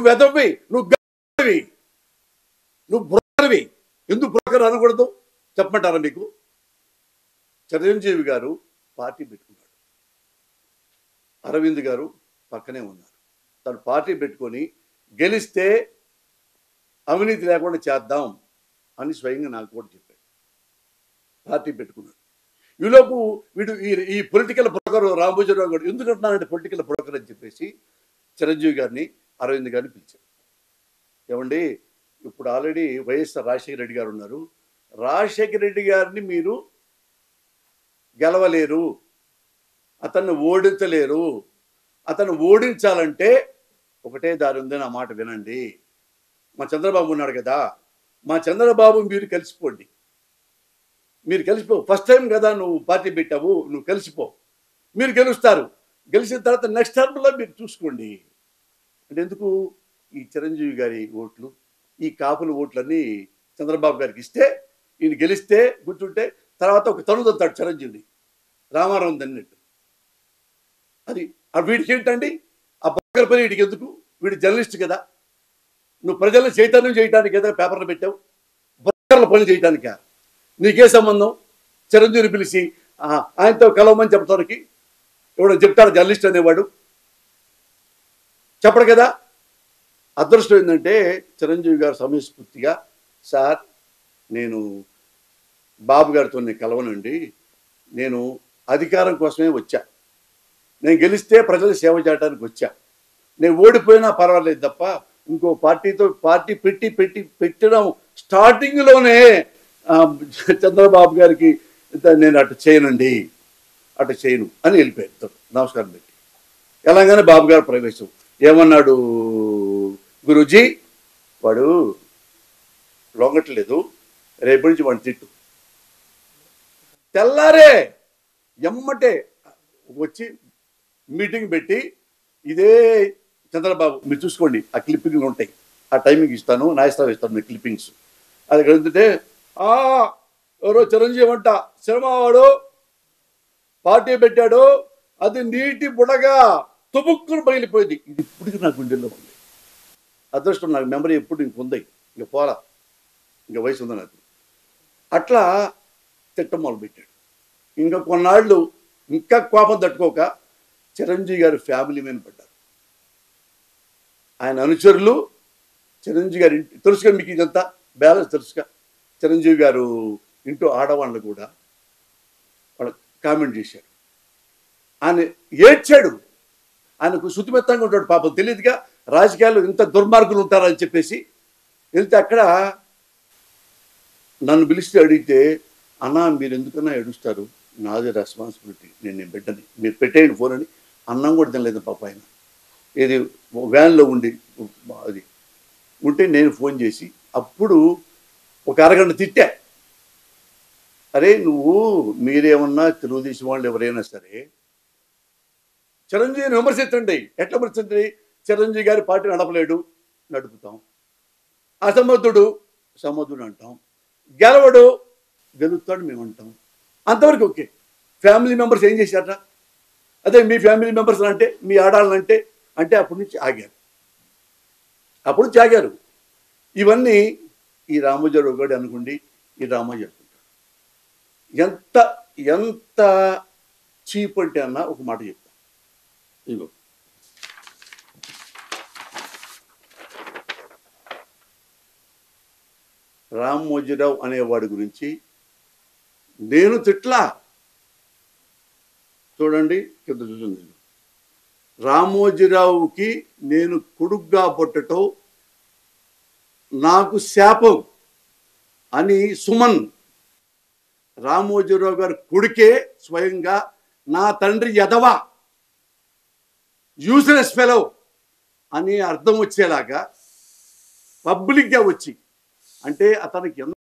వెదవి నువ్వు గవి నువ్వు బ్రోకర్వి ఎందుకు బ్రోకర్ అనకూడదు చెప్పమంటారా మీకు చిరంజీవి గారు పార్టీ పెట్టుకున్నాడు అరవింద్ గారు పక్కనే ఉన్నారు తను పార్టీ పెట్టుకొని గెలిస్తే అవినీతి లేకుండా చేద్దాం అని స్వయంగా నాకు కూడా చెప్పాడు పార్టీ పెట్టుకున్నాడు ఈలోపు వీడు ఈ ఈ పొలిటికల్ బ్రోకర్ రామభోజరావు గారు ఎందుకంటున్నానంటే పొలిటికల్ బ్రోకర్ అని చెప్పేసి చిరంజీవి గారిని అరవింద్ గారిని పిలిచారు ఏమండి ఇప్పుడు ఆల్రెడీ వైఎస్ఆర్ రాజశేఖర రెడ్డి గారు ఉన్నారు రాజశేఖర రెడ్డి గారిని మీరు గెలవలేరు అతన్ని ఓడించలేరు అతను ఓడించాలంటే ఒకటే దారి ఉంది నా మాట వినండి మా చంద్రబాబు ఉన్నాడు కదా మా చంద్రబాబు మీరు కలిసిపోండి మీరు కలిసిపో ఫస్ట్ టైం కదా నువ్వు పార్టీ పెట్టావు నువ్వు కలిసిపో మీరు గెలుస్తారు గెలిచిన తర్వాత నెక్స్ట్ టర్మ్లో మీరు చూసుకోండి అంటే ఎందుకు ఈ చిరంజీవి గారి ఓట్లు ఈ కాపుల ఓట్లన్నీ చంద్రబాబు గారికి ఇస్తే ఈయన గెలిస్తే గుర్తుంటే తర్వాత ఒక తనుదొత్తాడు చిరంజీవిని రామారావు దన్నట్టు అది ఆ వీడికి ఏంటండి ఆ బక్కర పని వీడికి ఎందుకు వీడు జర్నలిస్ట్ కదా నువ్వు ప్రజలను చైతన్యం చేయడానికి కదా పేపర్లు పెట్టావు బక్కర్ల పని చేయటానికా నీకే సంబంధం చిరంజీవిని పిలిచి ఆ, ఆయనతో కలవమని చెప్పడానికి ఎవడో చెప్తాడు జర్నలిస్ట్ అనేవాడు చెప్పడు కదా అదృష్టం ఏంటంటే చిరంజీవి గారు సమయస్ఫూర్తిగా సార్ నేను బాబు గారితో నేను కలవనండి నేను అధికారం కోసమే వచ్చా నేను గెలిస్తే ప్రజలు సేవ చేయడానికి వచ్చా నేను ఓడిపోయినా పర్వాలేదు తప్ప ఇంకో పార్టీతో పార్టీ పెట్టి పెట్టి పెట్టడం స్టార్టింగ్లోనే ఆ, చంద్రబాబు గారికి నేను అటు చేయనండి అటు చేయను అని వెళ్ళిపోయారు నమస్కారం పెట్టి ఎలాగానే బాబు గారు ప్రవేశం ఏమన్నాడు గురూజీ వాడు లొంగట్లేదు రేపటి నుంచి వాడిని తిట్టు తెల్లారే ఎమ్మటే వచ్చి మీటింగ్ పెట్టి ఇదే చంద్రబాబు మీరు చూసుకోండి ఆ క్లిప్పింగ్లు ఉంటాయి ఆ టైమింగ్ ఇస్తాను నాయస్తావు ఇస్తాను మీ క్లిప్పింగ్స్ అది వెళ్తుంటే ఆ ఎవరో చిరంజీవి అంట సినిమా వాడు పార్టీ పెట్టాడు అది నీటి బుడగా తుబుక్కును పగిలిపోయింది ఇది ఇప్పటికీ నా గుండెల్లో ఉంది అదృష్టం నాకు మెమరీ ఎప్పుడు ఇంక ఉంది ఇంక పోలా ఇంక వయసు ఉంది నాకు అట్లా తిట్టం మొదలుపెట్టాడు ఇంకా కొన్నాళ్ళు ఇంకా కోపం తట్టుకోక చిరంజీవి గారి ఫ్యామిలీ మీద పడ్డారు ఆయన అనుచరులు చిరంజీవి గారి ఇంటి తెలుసుగా మీకు ఇదంతా బ్యాలెన్స్ తెలుసుగా చిరంజీవి గారు ఇంటూ ఆడవాళ్ళు కూడా వాళ్ళు కామెంట్ చేశాడు ఆయన ఏడ్చాడు ఆయనకు శుతిమెత్తంగా ఉంటాడు పాపం తెలియదుగా రాజకీయాల్లో ఇంత దుర్మార్గులు ఉంటారని చెప్పేసి వెళ్తే అక్కడ నన్ను పిలిస్తే అడిగితే అన్నా మీరు ఎందుకన్నా ఏడుస్తారు నాదే రెస్పాన్సిబిలిటీ నేను నేను బిడ్డని మీరు పెట్టేయండి ఫోన్ అని అన్నం కూడా తినలేదు పాప ఆయన ఇది వ్యాన్లో ఉండి అది ఉంటే నేను ఫోన్ చేసి అప్పుడు ఒక అరగంట తిట్టా అరే నువ్వు మీరేమన్నా తెలుగుదేశం వాళ్ళు ఎవరైనా సరే చిరంజీవిని విమర్శించండి ఎట్లా విమర్శించండి చిరంజీవి గారి పార్టీ నడపలేడు నడుపుతాం అసమర్థుడు సమర్థుడు అంటాం గెలవడు గెలుస్తాడు మేము అంటాం అంతవరకు ఓకే ఫ్యామిలీ మెంబర్స్ ఏం చేశారట అదే మీ ఫ్యామిలీ మెంబర్స్ అంటే మీ ఆడాలంటే అంటే అప్పటి నుంచి ఆగారు అప్పుడు నుంచి ఆగారు ఇవన్నీ ఈ రామోజీరావు గారు అనుకోండి ఈ రామోజీ అనుకుంటారు ఎంత ఎంత చీప్ అంటే అన్న ఒక మాట చెప్తా ఇగో రామోజీరావు అనేవాడి గురించి నేను తిట్లా చూడండి కింద చూసింది రామోజీరావుకి నేను కొడుగ్గా పుట్టటం నాకు శాపం అని సుమన్ రామోజీరావు గారి కొడుకే స్వయంగా నా తండ్రి ఎదవ యూస్లెస్ ఫెలో అని అర్థం వచ్చేలాగా పబ్లిక్గా వచ్చి అంటే అతనికి ఎంత